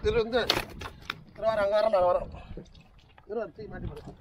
இது வந்து இரு வரேன் அங்கே வரேன் நான் வரேன் இரு வரேன் தூக்கி மாட்டி போடு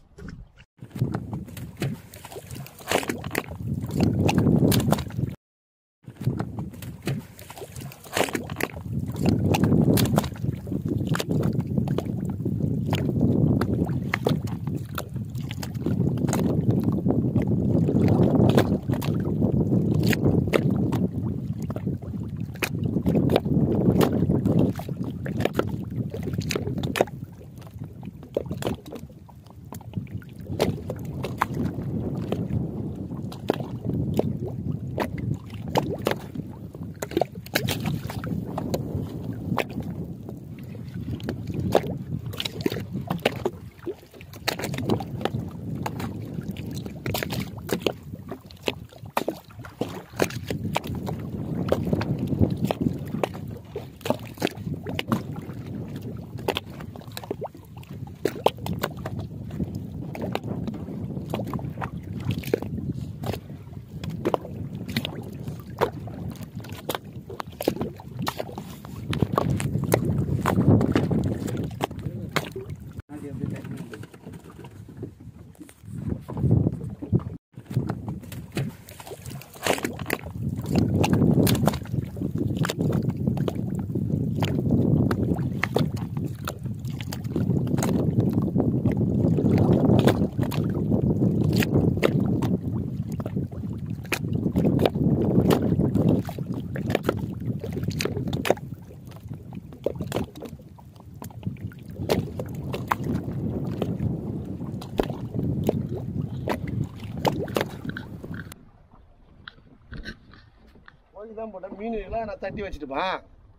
கோழி தான் போட்டேன் மீன் எல்லாம் நான் தட்டி வச்சுட்டுப்பேன்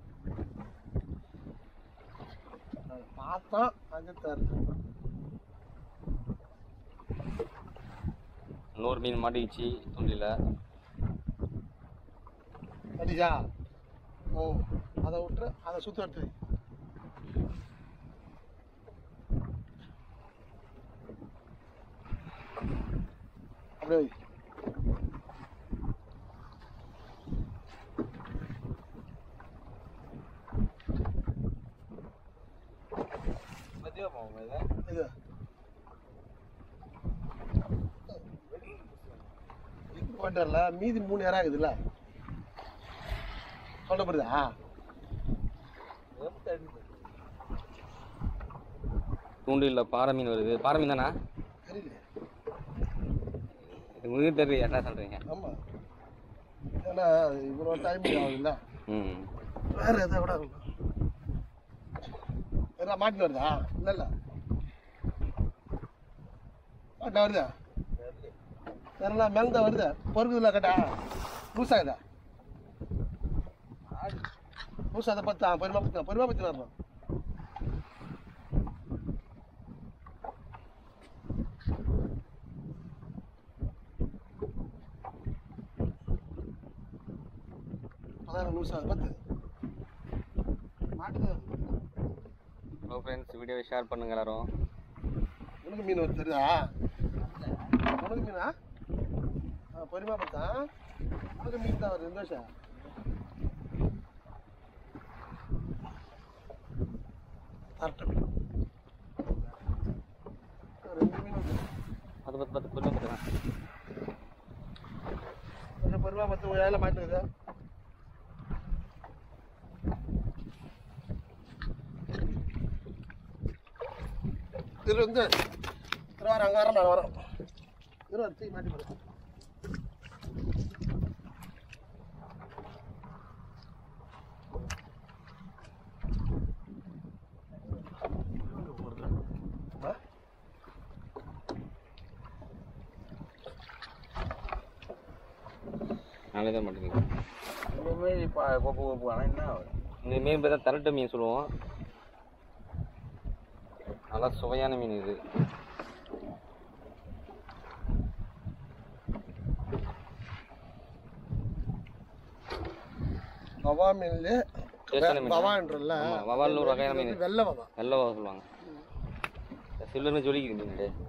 நான் பார்த்தோம் அது தரல இன்னொரு மீன் மாட்டிக்கிச்சு தூண்டில கடிஜா ஓ அதை விட்டு அதை சுத்த எடுத்து வை. அப்படியே வை. இது இது போட்டல மீதி மூணு இறா இருக்குதுல்ல சொல்லப்படுதா தூண்டில பாறை மீன் வருது பாறை மீன் தானே தெரியல உங்களுக்கு தெரியல என்ன சொல்றீங்க ஆமா ஏன்னா இவ்வளோ டைமிங் ஆகுதுல்ல ம் வேற எதை விட இருக்கும் எதா மாட்டின்னு வருதா இல்லை இல்லை மாட்டின வருதா வேறல மேலே தான் வருது பொறுக்குதுல கட்டா லூசாகுதா லூசா அதை பத்தா பொறுமா பத்தா பொறுமா பத்தி வரணும் அதான் லூசா அதை பத்து மாட்டுது ஹலோ ஃப்ரெண்ட்ஸ் வீடியோவை ஷேர் பண்ணுங்க எல்லாரும் உனக்கு மீன் வருது தெரியுதா உனக்கு மீனா ஆ பொறுமா பார்த்தா உனக்கு மீன் தான் வருது சந்தோஷம் கரெக்டாக ரெண்டு மீன் வருது அது பத்து பத்து பொருள் பார்த்துக்கலாம் கொஞ்சம் பொறுமா பார்த்து உன் ஏழை மாட்டுக்குது இது வந்து இரு வரேன் அங்கே வரேன் நான் வரேன் இரு வரேன் தூக்கி மாட்டி போடு ஆ? நாளே தான் மாட்டேங்குது இந்த மாதிரி பா கொப்பு கொப்பு ஆனால் என்ன ஆகும் இந்த மீன் பார்த்தா தரட்டு மீன் சொல்லுவோம் நல்லா சுவையான மீன் இது வவா மீன்ல டேஸ்டான மீன் வவான்றல்ல ஆமா, வவால்னு ஒரு வகையான மீன். வெள்ளை வவா வெள்ளை வகை சொல்லுவாங்க சில்லுன்னு ஜொலிக்குது மீன் இது.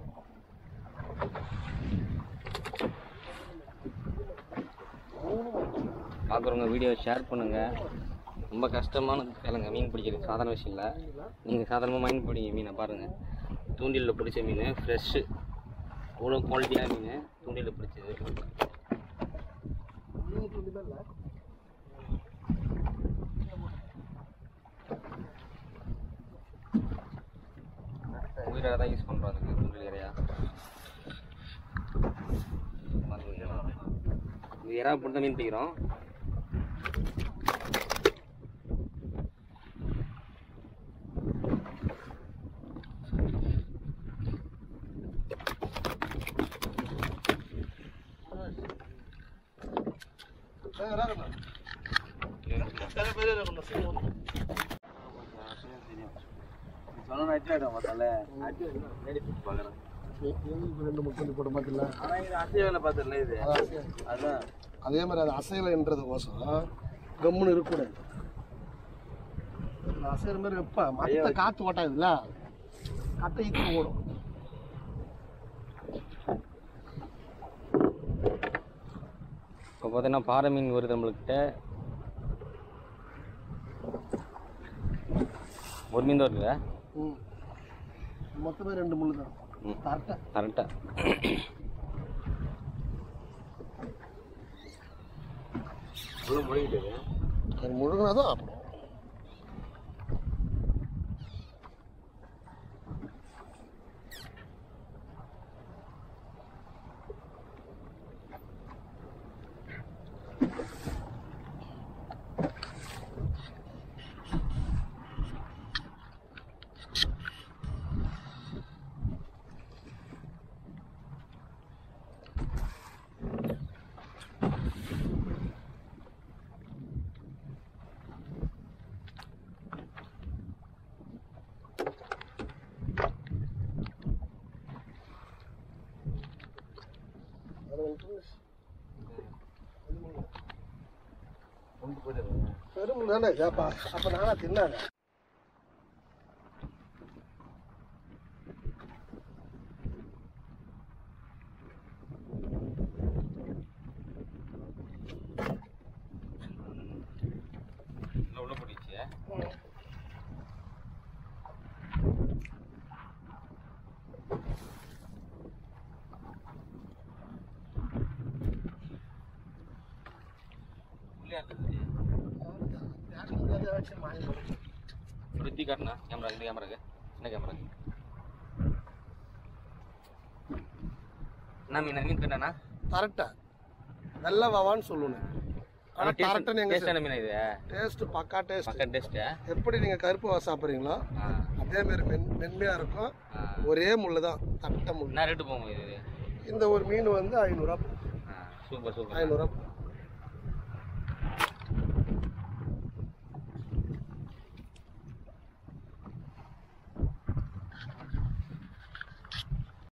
பார்க்குறவங்க வீடியோ ஷேர் பண்ணுங்க ரொம்ப கஷ்டமான வேலைங்க மீன் பிடிக்கிறது சாதாரண விஷயம் இல்லை நீங்கள் சாதாரணமாக மீன் பிடிங்க மீனை பாருங்கள் தூண்டிலில் பிடிச்ச மீன் ஃப்ரெஷ்ஷு அவ்வளோ குவாலிட்டியான மீன் தூண்டிலில் பிடிச்சது உயிராக தான் யூஸ் பண்ணுறோம் அதுக்கு தூண்டில் இறையா இது இறா போட்டு தான் மீன் பிடிக்கிறோம் ஏய், ராகண்ணா. நிறைய பேர் இருக்கணும், சீக்கிரம் வந்து. சொன்னா அடி ஆயிடும் பார்த்தால அடி நேடி பிடிச்சி பார்க்குறேன் நீ- நீங்களுக்கு ரெண்டு முக்கொண்டு போட மாட்டில்ல ஆனால் இது அசைய வேலை பார்த்துடல இது அது அசையாது. அதான் அதே மாதிரி அது அசையலைன்றது கோசம் கம்முன்னு இருக்கக்கூடாது அந்த அசைகிற மாதிரி வைப்பேன் மற்ற காற்று ஓட்டாதுல்ல கட்டை ஈத்து ஓடும் இப்போ பார்த்தீங்கன்னா பாறை மீன் வருது நம்மளுக்கிட்ட ஒரு மீன் தான் வருது ம் மொத்தமே ரெண்டு முள்ளு தான் ம் கரெக்டாக கரெக்டாக உள்ள முடிக்கிட்டு அது முழுகினா தான் அப்புறம் அது வந்து கொண்டு போயிட்டு பெரும் தானே கேப்பா அப்போ நானா தின்னாங்க உள்ள போட்டுச்சு சுருத்தி காட்டுனா கேமரா இந்த கேமராக்கு என்ன கேமராக்கு என்ன மீன் மீன் பேர் என்னண்ணா கரெக்டா நல்ல வவான்னு சொல்லணும் ஆனால் கரெக்டாக டேஸ்டான நீங்கள் மீன் இது டேஸ்ட் பக்கா டேஸ்ட் பக்க டேஸ்ட்டு எப்படி நீங்கள் கருப்பு வா சாப்பிட்றீங்களோ ஆ அதே மாதிரி மென் மென்மையாக இருக்கும் ஆ. ஒரே முள்ளு தான் தட்டை முள் என்ன ரேட்டு போகும் இது இந்த ஒரு மீன் வந்து ஐநூறுரூவா ஆ சூப்பர் சூப்பர் ஐநூறுரூவா